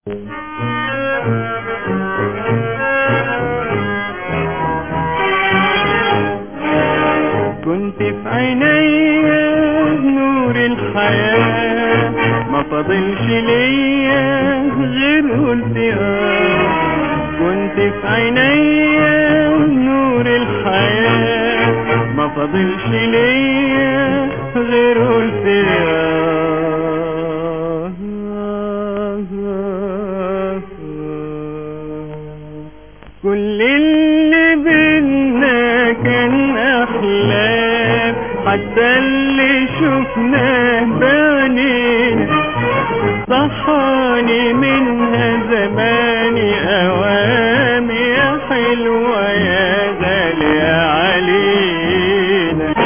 كنت في عيني نور الحياة ما فضلش ليا غير قلت اه كنت في عيني نور الحياة ما فضلش ليا غير قلت اه كل اللي بينا كان احلام حتى اللي شفناه بعينينا صحاني منها زماني اوام يا حلوة يا غالية علينا